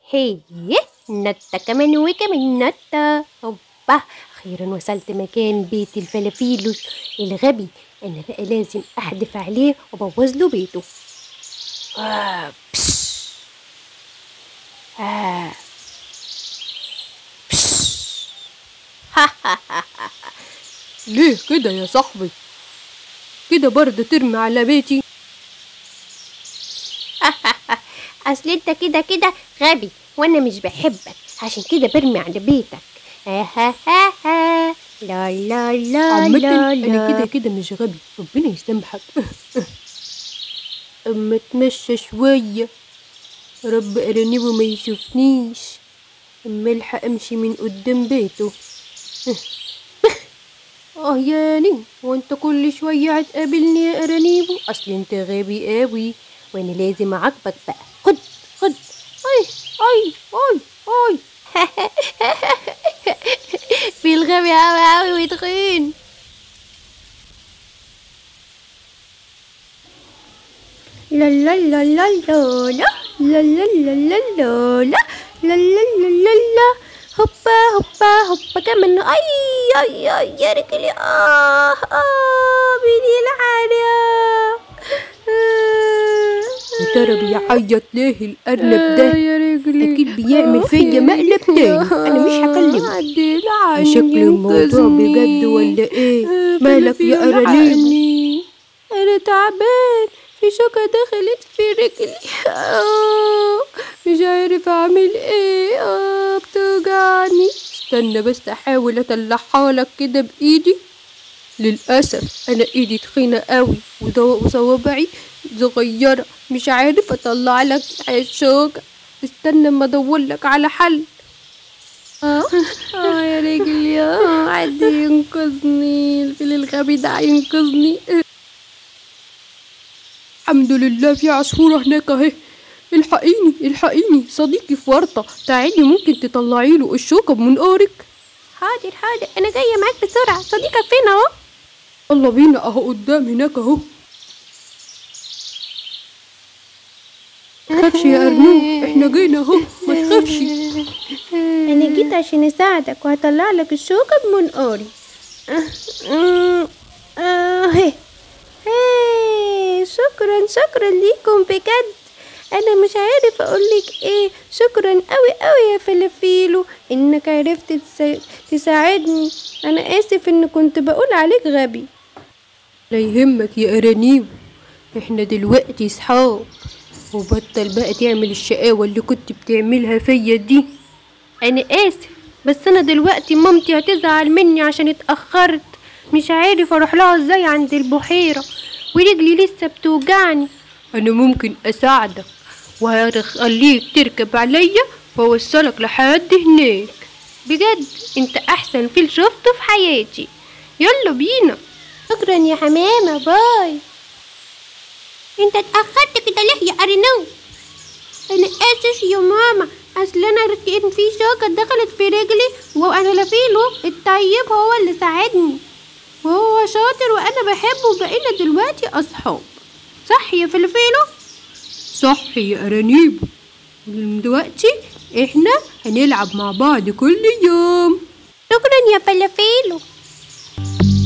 هي نتة كمان وكمان نتة هوبا أخيرا وصلت مكان بيت الفلافيلوس الغبي أنا بقى لازم أحدف عليه وأبوظ له بيته آه بش آه بش ها ها ها ها ليه كده يا صاحبي كده برضه ترمي على بيتي أصل أنت كده كده غبي وأنا مش بحبك عشان كده برمي على بيتك ها ها ها ها لا لا لا عامة لا أنا كده لا كده مش غبي ربنا يسامحك أما اتمشى شوية رب أرنبه ما يشوفنيش أما ألحق أمشي من قدام بيته آه ياني وأنت كل شوية هتقابلني يا أرانيبو أصل أنت غبي قوي وأنا لازم أعاقبك بقى خد خد أي أي أي أي في الغبي أوي أوي وتخين لا لا لا لا لا لا لا لا لا لا لا لا لا لا لا لا لا هوبا هوبا هوبا كمان اي اي اي يا رجلي اه اه مين يلعن يا ترى بيعيط ليه الأرنب ده يا رجلي أكيد بيعمل فيا مقلب تاني أنا مش هكلمه عدي ده شكل الموضوع بجد ولا إيه مالك يا أرانيب انا تعبان في شوكة دخلت في رجلي آه، مش عارف اعمل ايه آه، بتوجعني استنى بس احاول اطلعها لك كده بايدي للاسف انا ايدي تخينه قوي وضو- وصوابعي صغيره مش عارف اطلع لك الشوكه استنى اما ادور لك على حل اه اه يا رجلي اه حد ينقذني الفيل الغبي ده ينقذني الحمد لله في عصفوره هناك اهي الحقيني الحقيني صديقي في ورطه تعالي ممكن تطلعي له الشوكه بمنقارك حاضر حاضر انا جايه معاك بسرعه صديقك فين اهو يلا بينا اهو قدام هناك اهو تخافش يا ارنوب احنا جينا اهو ما تخافش انا جيت عشان اساعدك وهطلع لك الشوكة بمنقاري اه اه هي هي شكرا شكرا ليكم بجد انا مش عارف اقولك ايه شكرا قوي قوي يا فلافيلو انك عرفت تسا... تساعدني انا اسف ان كنت بقول عليك غبي لا يهمك يا ارانيب احنا دلوقتي صحاب وبطل بقى تعمل الشقاوة اللي كنت بتعملها فيا دي انا اسف بس انا دلوقتي مامتي هتزعل مني عشان اتاخرت مش عارف اروح لها ازاي عند البحيره ورجلي لسه بتوجعني انا ممكن اساعدك وهخليك تركب عليا واوصلك لحد هناك بجد انت احسن فيل شفته في حياتي يلا بينا شكرا يا حمامه باي انت اتاخرت كده ليه يا ارنو انا اسف يا ماما اصل انا كان في شوكه دخلت في رجلي وانا لفيله الطيب هو اللي ساعدني وهو شاطر وانا بحبه وبقينا دلوقتي اصحاب صح يا فلفيلو صح يا ارانيب من دلوقتي احنا هنلعب مع بعض كل يوم شكرا يا فلافيلو